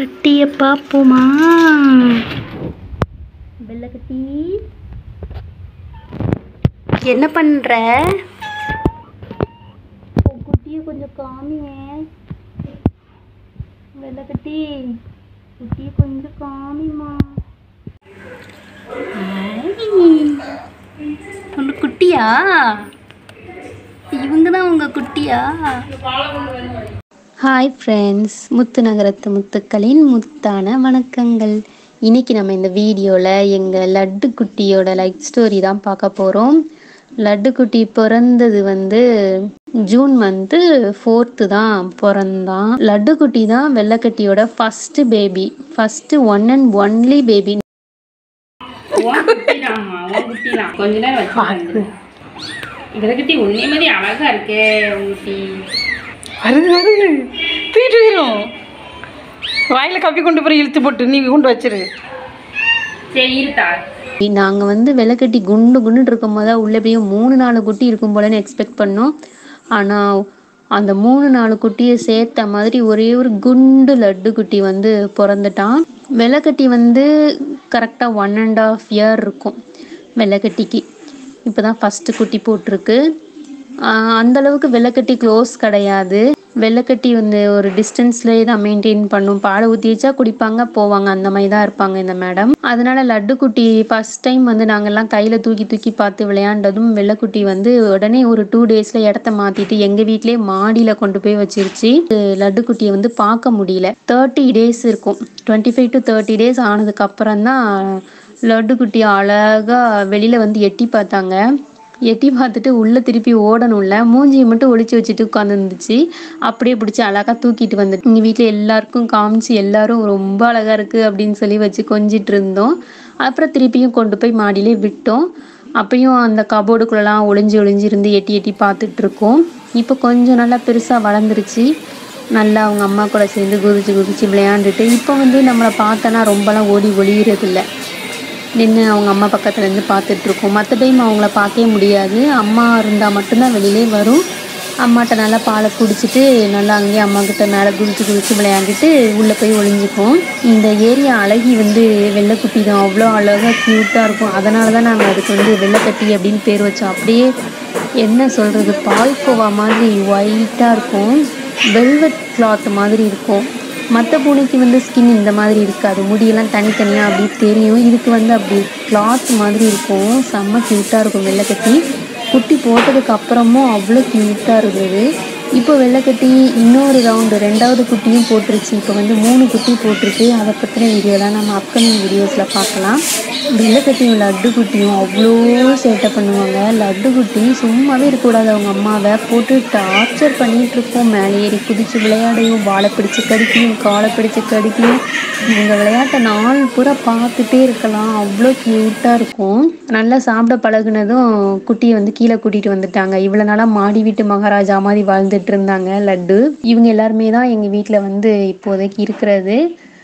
வெள்ளக்கட்டியை பார்ப்போமா வெள்ளக்கட்டி என்ன பண்ணுற குட்டியை கொஞ்சம் காமியே வெள்ளக்கட்டி குட்டியை கொஞ்சம் காமிமா உங்க குட்டியா இவங்க தான் உங்க குட்டியா ஹாய் ஃப்ரெண்ட்ஸ் முத்து நகரத்து முத்துக்களின் முத்தான வணக்கங்கள் இன்னைக்கு நம்ம இந்த வீடியோவில் எங்கள் லட்டு குட்டியோட லைஃப் ஸ்டோரி தான் பார்க்க போகிறோம் லட்டு குட்டி பிறந்தது வந்து ஜூன் மந்த்து ஃபோர்த்து தான் பிறந்தான் லட்டு குட்டி தான் வெள்ளைக்கட்டியோட first baby first one and only baby உன் குட்டிதாம்மா, உன் குட்டிதான். கொஞ்ச நேரம் வச்சு இதை குட்டி உன்னை மாதிரி அழகா இருக்கே உன் குட்டி வருது வருது தூக்கிட்டு போயிடும் வாயில் கப்பி கொண்டு போய் இழுத்து போட்டு நீ கொண்டு வச்சிரு சரி இருத்தா நாங்கள் வந்து வெள்ளைக்கட்டி குண்டு குண்டுன்னு இருக்கும் போது உள்ள எப்படியும் மூணு நாலு குட்டி இருக்கும் போலன்னு எக்ஸ்பெக்ட் பண்ணோம் ஆனால் அந்த மூணு நாலு குட்டியை சேர்த்த மாதிரி ஒரே ஒரு குண்டு லட்டு குட்டி வந்து பிறந்துட்டான் வெள்ளைக்கட்டி வந்து கரெக்டாக ஒன் அண்ட் ஆஃப் இயர் இருக்கும் வெள்ளைக்கட்டிக்கு இப்போ தான் ஃபஸ்ட்டு குட்டி போட்டிருக்கு ஆஹ் அந்த அளவுக்கு வெள்ளைக்கட்டி க்ளோஸ் கிடையாது வெள்ளைக்கட்டி வந்து ஒரு டிஸ்டன்ஸ்லேயே தான் மெயின்டைன் பண்ணும் பாலை ஊற்றி வச்சா குடிப்பாங்க போவாங்க அந்த மாதிரி தான் இருப்பாங்க இந்த மேடம் அதனால லட்டு குட்டி ஃபர்ஸ்ட் டைம் வந்து நாங்கெல்லாம் கையில் தூக்கி தூக்கி பார்த்து விளையாண்டதும் வெள்ளைக்குட்டி வந்து உடனே ஒரு டூ டேஸில் இடத்த மாற்றிட்டு எங்கள் வீட்டிலே மாடியில் கொண்டு போய் வச்சிருச்சு லட்டு குட்டியை வந்து பார்க்க முடியல தேர்ட்டி டேஸ் இருக்கும் twenty five to thirty days ஆனதுக்கு அப்புறம் தான் லட்டு குட்டி அழகாக வெளியில் வந்து எட்டி பார்த்தாங்க எட்டி பார்த்துட்டு உள்ளே திருப்பி ஓடணும்ல மூஞ்சியை மட்டும் ஒளிச்சு வச்சுட்டு உட்காந்துருந்துச்சு அப்படியே பிடிச்சி அழகாக தூக்கிட்டு வந்துட்டு எங்கள் வீட்டில் எல்லாருக்கும் காமிச்சு எல்லாரும் ரொம்ப அழகாக இருக்குது அப்படின்னு சொல்லி வச்சு கொஞ்சிட்டு இருந்தோம் அப்புறம் திருப்பியும் கொண்டு போய் மாடியிலே விட்டோம் அப்பயும் அந்த கபோர்டுக்குள்ளெல்லாம் ஒளிஞ்சு ஒளிஞ்சு இருந்து எட்டி எட்டி பார்த்துட்டு இருக்கோம் இப்போ கொஞ்சம் நல்லா பெருசாக வளர்ந்துருச்சு நல்லா அவங்க அம்மா கூட சேர்ந்து குதிச்சு குதிச்சு விளையாண்டுட்டு இப்போ வந்து நம்மளை பார்த்தோன்னா ரொம்பலாம் ஓடி ஒளியறதில்ல நின்று அவங்க அம்மா பக்கத்துல இருந்து பார்த்துட்டு இருக்கோம் மற்ற டைம் அவங்கள பார்க்கவே முடியாது அம்மா இருந்தால் மட்டும்தான் வெளியிலே வரும் அம்மாட்ட நல்லா பாலை குடிச்சிட்டு நல்லா அங்கேயே அம்மா கிட்ட மேலே குதிச்சு குதிச்சு விளையாண்டுட்டு உள்ளே போய் ஒளிஞ்சுக்கும் இந்த ஏரியா அழகி வந்து வெள்ளைக்குட்டி தான் அவ்வளோ அழகாக க்யூட்டாக இருக்கும் அதனால தான் நாங்கள் அதுக்கு வந்து வெள்ளைக்கட்டி அப்படின்னு பேர் வச்சோம் அப்படியே என்ன சொல்கிறது பால்கோவா மாதிரி ஒயிட்டாக இருக்கும் வெல்வெட் கிளாத் மாதிரி இருக்கும் மற்ற பூனைக்கு வந்து ஸ்கின் இந்த மாதிரி இருக்காது முடியெல்லாம் தனித்தனியாக அப்படி தெரியும் இதுக்கு வந்து அப்படி கிளாத் மாதிரி இருக்கும் செம்ம க்யூட்டாக இருக்கும் வெள்ளைக்கட்டி குட்டி போட்டதுக்கு அப்புறமும் அவ்வளோ க்யூட்டாக இருந்தது இப்போ வெள்ளைக்கட்டி இன்னொரு ரவுண்டு ரெண்டாவது குட்டியும் போட்டுருச்சு இப்போ வந்து மூணு குட்டி போட்டிருக்கு அதை பற்றின வீடியோலாம் நம்ம அப்கமிங் வீடியோஸில் பார்க்கலாம் வெள்ளைக்கட்டியும் லட்டு குட்டியும் அவ்வளோ சேட்டை பண்ணுவாங்க லட்டு குட்டி சும்மாவே இருக்கக்கூடாது அவங்க அம்மாவை போட்டு டார்ச்சர் பண்ணிட்டு இருக்கோம் மேலே ஏறி குதிச்சு விளையாடையும் வாழை பிடிச்சு கடிக்கையும் காலை பிடிச்சு கடிக்கையும் இவங்க விளையாட்டை நாள் பூரா பார்த்துட்டே இருக்கலாம் அவ்வளோ க்யூட்டாக இருக்கும் நல்லா சாப்பிட பழகுனதும் குட்டியை வந்து கீழே கூட்டிகிட்டு வந்துட்டாங்க இவ்வளோ நாளாக மாடி வீட்டு மகாராஜா மாதிரி வாழ்ந்துட்டு இருந்தாங்க லட்டு இவங்க எல்லாருமே தான் எங்கள் வீட்டில் வந்து இப்போதைக்கு இருக்கிறது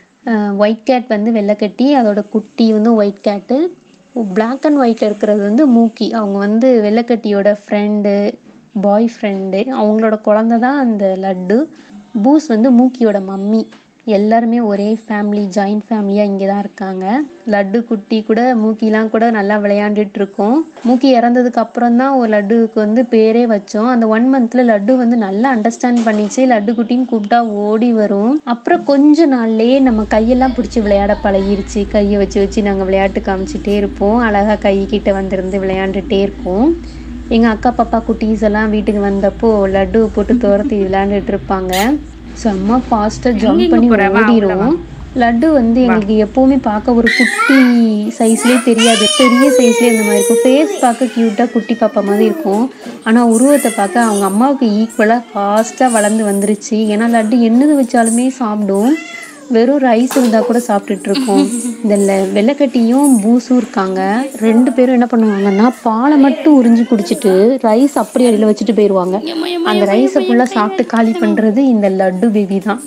ஒயிட் கேட் வந்து வெள்ளைக்கட்டி அதோட குட்டி வந்து ஒயிட் கேட்டு Black அண்ட் ஒயிட்டில் இருக்கிறது வந்து மூக்கி அவங்க வந்து வெள்ளைக்கட்டியோட ஃப்ரெண்டு பாய் ஃப்ரெண்டு அவங்களோட குழந்த தான் அந்த லட்டு பூஸ் வந்து மூக்கியோட மம்மி எல்லாருமே ஒரே ஃபேமிலி ஜாயிண்ட் ஃபேமிலியாக இங்கே தான் இருக்காங்க லட்டு குட்டி கூட மூக்கிலாம் கூட நல்லா விளையாண்டுட்டு இருக்கோம் மூக்கி இறந்ததுக்கு அப்புறம் தான் ஒரு லட்டுவுக்கு வந்து பேரே வச்சோம் அந்த ஒன் மந்த்ல லட்டு வந்து நல்லா அண்டர்ஸ்டாண்ட் பண்ணிச்சு லட்டு குட்டின்னு கூப்பிட்டா ஓடி வரும் அப்புறம் கொஞ்ச நாள்லயே நம்ம கையெல்லாம் பிடிச்சி விளையாட பழகிருச்சு கையை வச்சு வச்சு நாங்கள் விளையாட்டு காமிச்சிட்டே இருப்போம் அழகாக கை கிட்ட வந்திருந்து விளையாண்டுட்டே இருப்போம் எங்கள் அக்கா பாப்பா குட்டீஸ் எல்லாம் வீட்டுக்கு வந்தப்போ லட்டு போட்டு துரத்தி விளையாண்டுட்டு இருப்பாங்க செம்ம ஃபாஸ்ட்டாக ஜம்ப் பண்ணி ஓடிரும் லட்டு வந்து எங்களுக்கு எப்போவுமே பார்க்க ஒரு குட்டி சைஸ்லேயே தெரியாது பெரிய சைஸ்லேயே இந்த மாதிரி இருக்கும் ஃபேஸ் பார்க்க க்யூட்டாக குட்டி பாப்பா மாதிரி இருக்கும் ஆனால் உருவத்தை பார்க்க அவங்க அம்மாவுக்கு ஈக்குவலாக ஃபாஸ்ட்டாக வளர்ந்து வந்துருச்சு ஏன்னா லட்டு என்னது வச்சாலுமே சாப்பிடும் வெறும் ரைஸ் இருந்தால் கூட சாப்பிட்டுட்டு இருக்கோம் இந்த லெ- வெள்ளைக்கட்டியும் பூஸும் இருக்காங்க ரெண்டு பேரும் என்ன பண்ணுவாங்கன்னா பாலை மட்டும் உறிஞ்சி குடிச்சிட்டு ரைஸ் அப்படியே அடியில் வச்சுட்டு போயிடுவாங்க அந்த ரைஸை ஃபுல்லாக சாப்பிட்டு காலி பண்ணுறது இந்த லட்டு பேபி தான்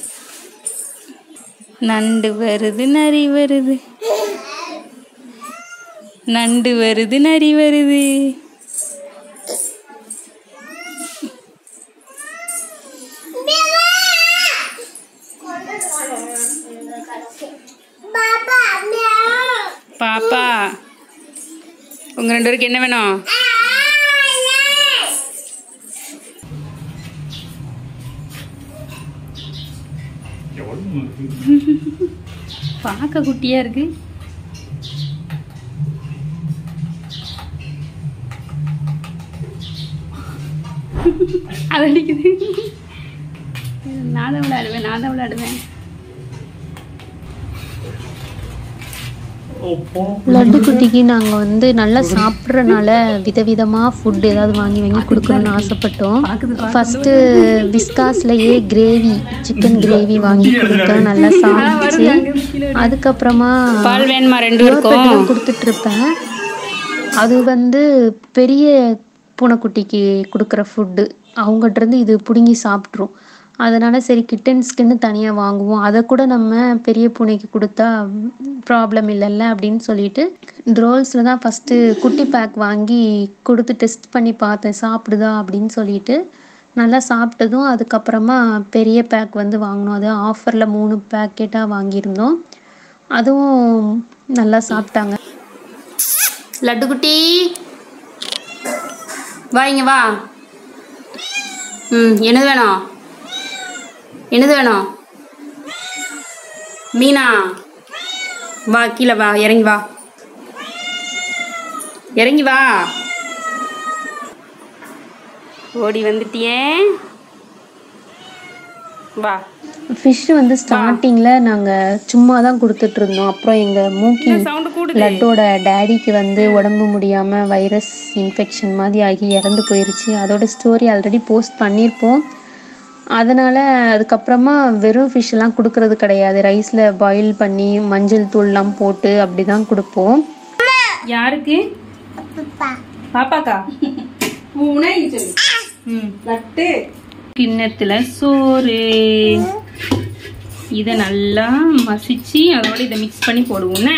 நண்டு வருது நரி வருது நண்டு வருது நரி வருது பாப்பா உங்க ரெண்டு பேருக்கு என்ன வேணும் பார்க்க குட்டியா இருக்கு அது அடிக்குது நான் தான் விளையாடுவேன் நான் தான் விளையாடுவேன் லட்டு குட்டிக்கு நாங்கள் வந்து நல்லா சாப்பிட்றனால விதவிதமாக ஃபுட் ஏதாவது வாங்கி வாங்கி கொடுக்கணும்னு ஆசைப்பட்டோம் ஃபஸ்ட்டு விஸ்காஸ்லயே கிரேவி சிக்கன் கிரேவி வாங்கி கொடுத்தோம் நல்லா சாப்பிட்டுச்சு அதுக்கப்புறமா பால் வேணுமா ரெண்டு யோர்பெட்லாம் பேருக்கும் கொடுத்துட்டு இருப்பேன் அது வந்து பெரிய பூனைக்குட்டிக்கு கொடுக்குற ஃபுட்டு அவங்ககிட்ட இருந்து இது பிடுங்கி சாப்பிட்ரும் அதனால சரி கிட்டன்ஸ்க்குன்னு தனியாக வாங்குவோம் அதை கூட நம்ம பெரிய பூனைக்கு கொடுத்தா ப்ராப்ளம் இல்லைல்ல அப்படின்னு சொல்லிட்டு ட்ரோல்ஸில் தான் ஃபஸ்ட்டு குட்டி பேக் வாங்கி கொடுத்து டெஸ்ட் பண்ணி பார்த்தேன் சாப்பிடுதா அப்படின்னு சொல்லிட்டு நல்லா சாப்பிட்டதும் அதுக்கப்புறமா பெரிய பேக் வந்து வாங்கினோம் அது ஆஃபரில் மூணு பேக்கெட்டாக வாங்கியிருந்தோம் அதுவும் நல்லா சாப்பிட்டாங்க லட்டு குட்டி வா இங்க வா ம் என்னது வேணும் என்னது வேணும் மீனா வா கீழே வா இறங்கி வா இறங்கி வா ஓடி வந்துட்டியே வா ஃபிஷ் வந்து ஸ்டார்டிங்கில் நாங்கள் சும்மா தான் கொடுத்துட்டு இருந்தோம் அப்புறம் எங்கள் மூக்கி சவுண்டு கூடுது லட்டோட டேடிக்கு வந்து உடம்பு முடியாமல் வைரஸ் இன்ஃபெக்ஷன் மாதிரி ஆகி இறந்து போயிருச்சு அதோட ஸ்டோரி ஆல்ரெடி போஸ்ட் பண்ணியிருப்போம் அதனால் அதுக்கப்புறமா வெறும் fish எல்லாம் கொடுக்கறது கிடையாது ரைஸில் பாயில் பண்ணி மஞ்சள் தூள்லாம் போட்டு அப்படி தான் கொடுப்போம் யாருக்கு பாப்பாக்கா ம் லட்டு கிண்ணத்துல சோறு இதை நல்லா மசிச்சு அதோட இதை மிக்ஸ் பண்ணி போடுவோம்னே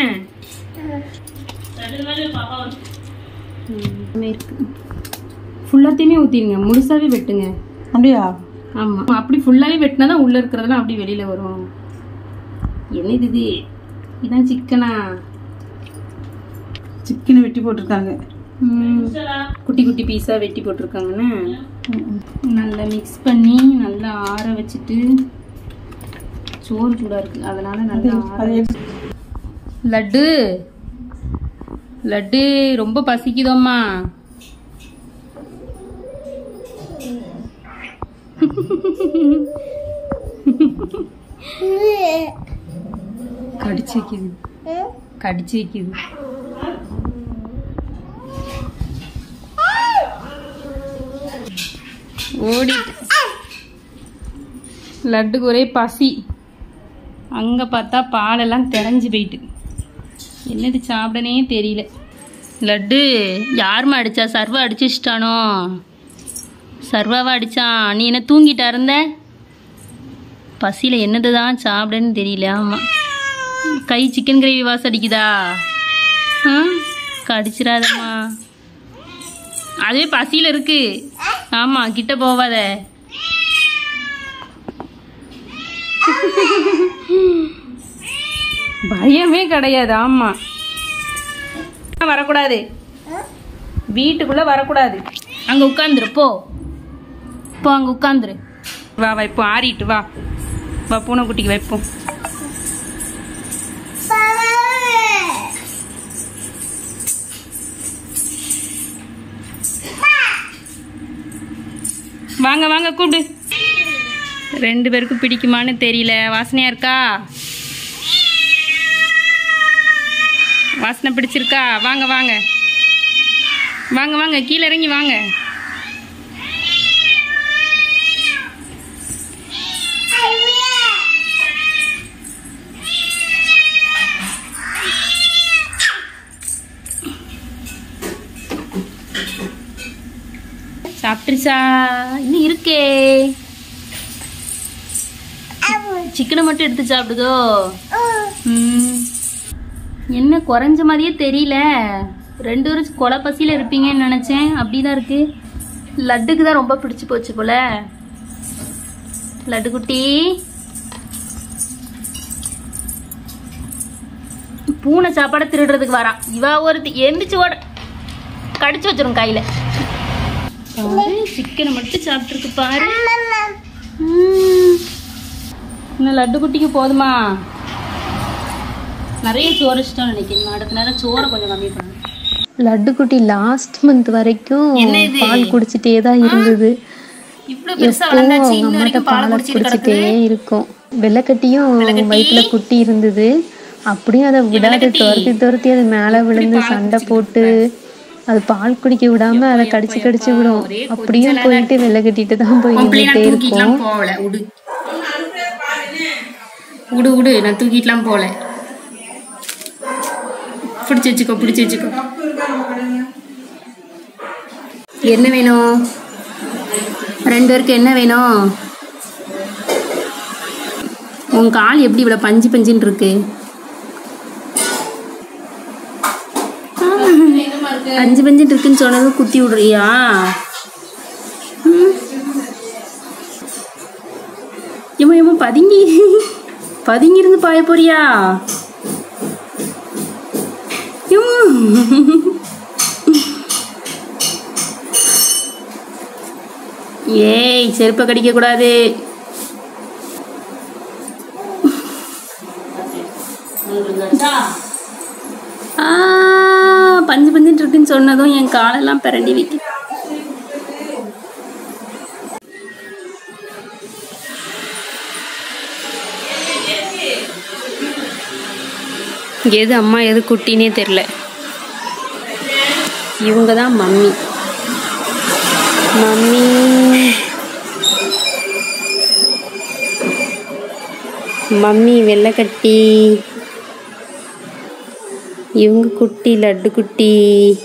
ஃபுல்லாத்தையுமே ஊற்றிடுங்க முழுசாவே வெட்டுங்க அப்படியா ஆமாம் அப்படி ஃபுல்லாகவே வெட்டினா தான் உள்ளே இருக்கிறதெல்லாம் அப்படி வெளியில் வரும் என்னது இது இதான் சிக்கனா சிக்கனை வெட்டி போட்டிருக்காங்க ம், குட்டி குட்டி பீஸாக வெட்டி போட்டிருக்காங்கன்னு நல்லா மிக்ஸ் பண்ணி நல்லா ஆற வச்சுட்டு சோறு சூடாக இருக்குது அதனால நல்லா ஆற அதை லட்டு லட்டு ரொம்ப பசிக்குதோம்மா கடிச்சு வைக்குது கடிச்சு வைக்குது ஓடிட்டு லட்டுக்கு ஒரே பசி அங்கே பார்த்தா பாலெல்லாம் தெரிஞ்சு போயிட்டு என்னது சாப்பிடனே தெரியல லட்டு யாரும்மா அடிச்சா சர்வா அடிச்சு வச்சிட்டானோ சர்வாவா அடிச்சான் நீ என்ன தூங்கிட்டா இருந்த பசியில் என்னது தான் சாப்பிடன்னு தெரியல ஆமாம் கை சிக்கன் கிரேவி வாசம் அடிக்குதா ஆ கடிச்சிடாதம்மா அதுவே பசியில் இருக்கு ஆமாம் கிட்ட போவாத பயமே கிடையாது ஆமா வரக்கூடாது வீட்டுக்குள்ள வரக்கூடாது அங்க உட்காந்துரு போ போ அங்க உட்காந்துரு வா வைப்போம் ஆறிட்டு வா வா பூனைக்குட்டிக்கு வைப்போம் வாங்க வாங்க கூப்பிடு ரெண்டு பேருக்கும் பிடிக்குமான்னு தெரியல வாசனையா இருக்கா வாசனை பிடிச்சிருக்கா வாங்க வாங்க வாங்க வாங்க கீழே இறங்கி வாங்க சாப்பிட்டுருச்சா இன்னும் இருக்கே சிக்கனை மட்டும் எடுத்து சாப்பிடுதோ ம். என்ன குறைஞ்ச மாதிரியே தெரியல ரெண்டு பேரும் கொலை பசியில் இருப்பீங்கன்னு நினச்சேன் அப்படிதான் இருக்கு லட்டுக்கு தான் ரொம்ப பிடிச்சு போச்சு போல லட்டு குட்டி பூனை சாப்பாடை திருடுறதுக்கு வரான் இவ ஒருத்தி எந்திரிச்சு ஓட கடிச்சு வச்சிரும் கையில சிக்கனை மட்டும் சாப்பிட்டுருக்கு பாரு ம். இன்னும் லட்டு குட்டிக்கு போதுமா நிறைய சோறு இஷ்டம் நினைக்கிறேன் அடுத்த நேரம் சோறை கொஞ்சம் கம்மி பண்ணு லட்டு குட்டி லாஸ்ட் மந்த் வரைக்கும் என்ன இது? பால் குடிச்சிட்டே தான் இருந்தது இவ்வளவு பெருசா எப்பவும் வளர்ந்தாச்சு அவங்க இன்ன அம்மாட்ட வரைக்கும் பால் பாலை குடிச்சிட்டு குடிச்சிட்டே கிடக்குது இருக்கும் வெள்ளைக்கட்டியும் வெள்ளைக்கட்டி? வயிற்றுல குட்டி இருந்தது அப்படியும் அதை விடாது வெள்ளைக்கட்டி? துரத்தி துரத்தி அது மேல விழுந்து சண்டை போட்டு அது பால் குடிக்க விடாம அதை கடிச்சு கடிச்சு விடும் ஒரே அப்படியும் போயிட்டு வெள்ளை கட்டிட்டு தான் போய் உன் பிள்ளைய நின்றுட்டே நான் இருக்கும் தூக்கிட்டுலாம் போகல விடு விடு விடு நான் தூக்கிட்டுலாம் போகல பிடிச்சி வச்சுக்கோ பிடிச்சி வச்சுக்கோ என்ன வேணும் ரெண்டு பேருக்கு என்ன வேணும் உன் கால் எப்படி இவ்வளோ பஞ்சு பஞ்சுன்னு இருக்கு பஞ்சு பஞ்சுன்னு இருக்குன்னு சொன்னதும் குத்தி விடுறியா ம். ஏம்மா ஏம்மா பதுங்கி பதுங்கி இருந்து பாய போறியா ஏம்மா. ஏய் செருப்பை கடிக்க கூடாது ஆ, பஞ்சு பஞ்சுன்னு இருக்குன்னு சொன்னதும் என் காலெல்லாம் பிரண்டி வைக்க எது அம்மா எது குட்டினே தெரில இவங்க தான் மம்மி மம்மி மம்மி வெள்ளைக்கட்டி இவங்க குட்டி லட்டு குட்டி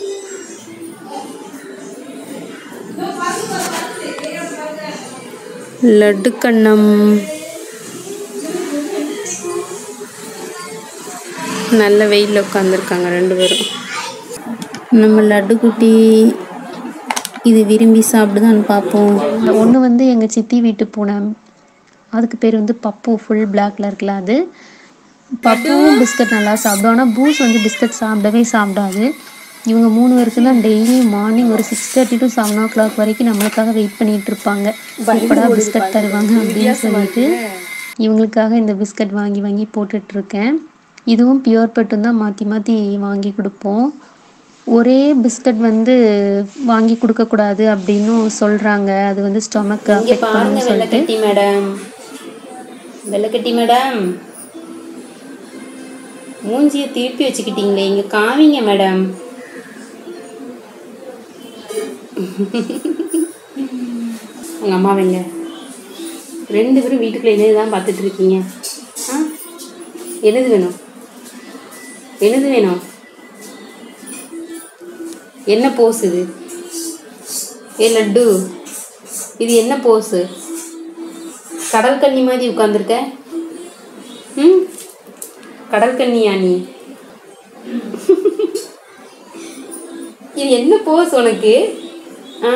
லட்டு கண்ணம் நல்ல வெயிலில் உட்காந்துருக்காங்க ரெண்டு பேரும் நம்ம லட்டு குட்டி இது விரும்பி சாப்பிடுதான்னு பார்ப்போம் ஒன்று வந்து எங்கள் சித்தி வீட்டு பூனை அதுக்கு பேர் வந்து பப்பு ஃபுல் பிளாக்ல இருக்குல்ல அது பப்புவும் பிஸ்கட் நல்லா சாப்பிடும் ஆனால் பூஸ் வந்து பிஸ்கட் சாப்பிடவே சாப்பிடாது இவங்க மூணு பேருக்கு தான் டெய்லி மார்னிங் ஒரு six thirty to seven o'clock வரைக்கும் நம்மளுக்காக வெயிட் பண்ணிட்டு இருப்பாங்க எப்படா பிஸ்கட் தருவாங்க அப்படின்னு சொல்லிட்டு இவங்களுக்காக இந்த பிஸ்கட் வாங்கி வாங்கி போட்டுட்டு இருக்கேன் இதுவும் பியூர் பெட்டும் தான் மாற்றி மாற்றி வாங்கி கொடுப்போம் ஒரே பிஸ்கட் வந்து வாங்கி கொடுக்கக்கூடாது அப்படின்னும் சொல்கிறாங்க அது வந்து ஸ்டொமக் இங்கே அஃபெக்ட் பாருங்க பண்ணுன்னு சொல்லிட்டு வெள்ளைக்கட்டி மேடம் வெள்ளைக்கட்டி மேடம் மூஞ்சியை திருப்பி வச்சுக்கிட்டீங்களே இங்கே காமிங்க மேடம் உங்கள் அம்மா வைங்க ரெண்டு பேரும் வீட்டுக்குள்ளே என்னது தான் பார்த்துட்டு இருக்கீங்க ஆ என்னது வேணும் என்னது வேணும் என்ன போஸ் இது ஏ லட்டு இது என்ன போஸு கடல் கன்னி மாதிரி உட்காந்துருக்க ம் கடல் கன்னியா நீ இது என்ன போஸ் உனக்கு ஆ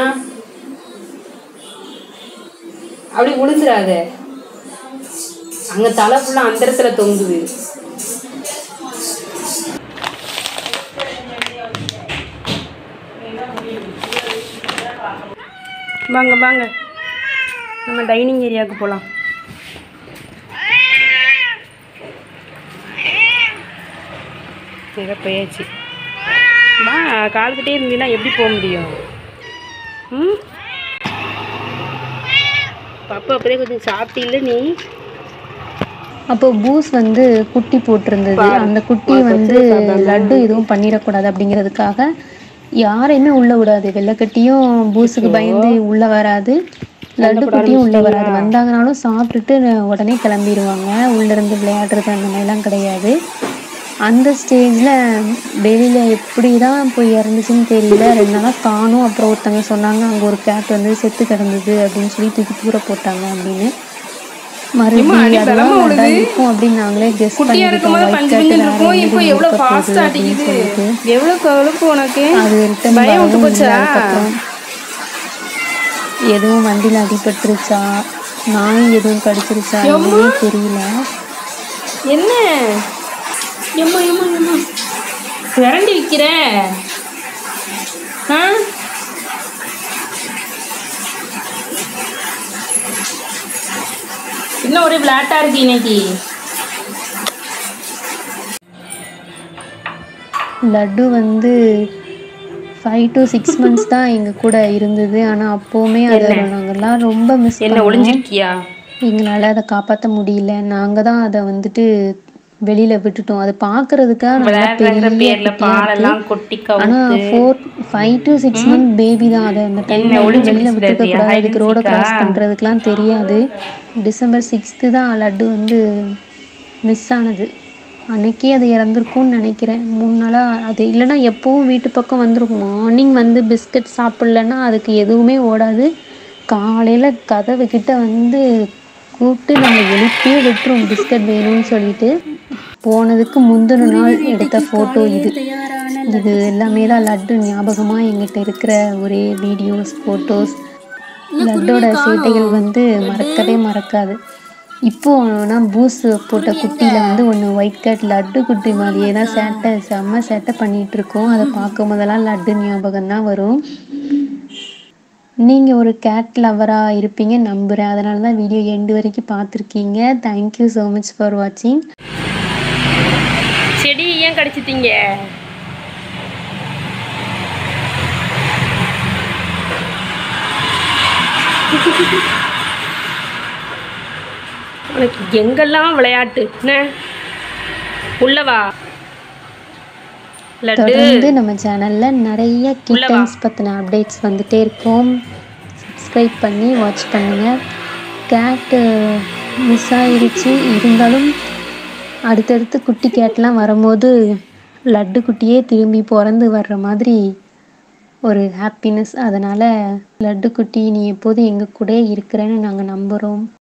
அப்படி விழுந்துடாத அங்க தலை ஃபுல்லா அந்தரத்துல தொங்குது வாங்க வாங்க நம்ம டைனிங் ஏரியாவுக்கு போகலாம் சரி போயாச்சு வா கால்கிட்டே இருந்தீங்கன்னா எப்படி போக முடியும் ம் பாப்பா அப்போதே கொஞ்சம் சாப்பிட்டீல்ல நீ அப்போ பூஸ் வந்து குட்டி போட்டிருந்தது அந்த குட்டி வந்து லட்டு எதுவும் பண்ணிடக்கூடாது அப்படிங்கிறதுக்காக யாரையுமே உள்ள விடாது வெள்ளைக்கட்டியும் பூஸுக்கு பயந்து உள்ள வராது லட்டு குட்டியும் உள்ள வராது வந்தாங்கனாலும் சாப்பிட்டுட்டு உடனே கிளம்பிடுவாங்க உள்ள இருந்து விளையாடுறது அந்த மாதிரிலாம் கிடையாது அந்த ஸ்டேஜில் வெளியில் எப்படி தான் போய் இறந்துச்சுன்னு தெரியல ரெண்டு நாளாக காணும் அப்புறம் ஒருத்தவங்க சொன்னாங்க அங்கே ஒரு கேட் வந்து செத்து கிடந்தது அப்படின்னு சொல்லி தூக்கி தூர போட்டாங்க அப்படின்னு மறுபடியும் அதெல்லாம் அதான் இருக்கும் அப்படின்னு நாங்களே கெஸ் குட்டியா இருக்கும்போது பஞ்சு பஞ்சு இருக்கும் இப்போ எவ்வளவு ஃபாஸ்டா அப்படின்னு அடிக்குது சொல்லிட்டு எவ்வளவு கொழுப்பு உனக்கு அது ரிட்டன் பயம் விட்டு போச்சா அதுக்கப்புறம் எதுவும் வண்டியில் அடிபட்டுருச்சா நாய் எதுவும் கடிச்சிருச்சா எதுவும் தெரியல என்ன எம்மா எம்மா எம்மா விரண்டி விற்கிற ஆ இன்னும் ஒரே விளையாட்டா இருக்கு இன்னைக்கு லட்டு வந்து ஃபைவ் டு சிக்ஸ் மந்த்ஸ் தான் எங்கள் கூட இருந்தது ஆனால் அப்போவுமே அதை நாங்கள்லாம் ரொம்ப மிஸ் என்ன ஒளிஞ்சிருக்கியா எங்களால் அதை காப்பாற்ற முடியல நாங்கள் தான் அதை வந்துட்டு வெளியில் விட்டுட்டோம் அது பார்க்கறதுக்காக நல்லா விளையாடுற பெரிய பேர்ல குட்டியா இருக்கு. பாலெல்லாம் கொட்டி ஆனா கவுத்து four five to six month baby தான் அதை அந்த டைம்ல என்ன ஒளிஞ்சு வெளியில விட்டுருக்க பிடிச்சிடாதியா? கூடாது அதுக்கு ரோட hide and கிராஸ் seek-ஆ? பண்றதுக்குலாம் தெரியாது டிசம்பர் சிக்ஸ்த்து தான் லட்டு வந்து மிஸ் ஆனது அன்னைக்கே அது இறந்துருக்கும்னு நினைக்கிறேன் மூணு நாளா அது இல்லைன்னா எப்பவும் வீட்டு பக்கம் வந்துருக்கும் மார்னிங் வந்து பிஸ்கட் சாப்பிட்லன்னா அதுக்கு எதுவுமே ஓடாது காலையில கதவு கிட்ட வந்து கூப்பிட்டு நம்ம எழுப்பியே விட்டுரும் பிஸ்கட் வேணும்னு சொல்லிட்டு போனதுக்கு முந்தின நாள் எடுத்த ஃபோட்டோ இது இது எல்லாமே தான் லட்டு ஞாபகமாக எங்கிட்ட இருக்கிற ஒரே வீடியோஸ் ஃபோட்டோஸ் லட்டோட சேட்டைகள் வந்து மறக்கவே மறக்காது இப்போ நான் பூஸ் போட்ட குட்டியில் வந்து ஒன்று ஒயிட் கட் லட்டு குட்டி மாதிரியே தான் சேட்டை செம்ம சேட்டை பண்ணிட்டு இருக்கோம் அதை பார்க்கும் போதெல்லாம் லட்டு ஞாபகம் தான் வரும் நீங்கள் ஒரு கேட் லவராக இருப்பீங்க நம்புகிறேன் அதனால தான் வீடியோ எண்டு வரைக்கும் பார்த்துருக்கீங்க தேங்க்யூ ஸோ மச் ஃபார் வாட்சிங் செடி ஏன் கடிச்சிட்டீங்க உனக்கு எங்கெல்லாம் விளையாட்டு என்ன உள்ளவா லட்டு தொடர்ந்து நம்ம சேனலில் நிறைய கிட்டன்ஸ் பற்றின அப்டேட்ஸ் வந்துட்டே இருக்கும் சப்ஸ்கிரைப் பண்ணி வாட்ச் பண்ணுங்கள் கேட்டு மிஸ் ஆயிருச்சு இருந்தாலும் அடுத்தடுத்து குட்டி கேட்லாம் வரும்போது லட்டு குட்டியே திரும்பி பிறந்து வர்ற மாதிரி ஒரு ஹாப்பினஸ் அதனால் லட்டு குட்டி நீ எப்போதும் எங்கள் கூட இருக்கிறேன்னு நாங்கள் நம்புகிறோம்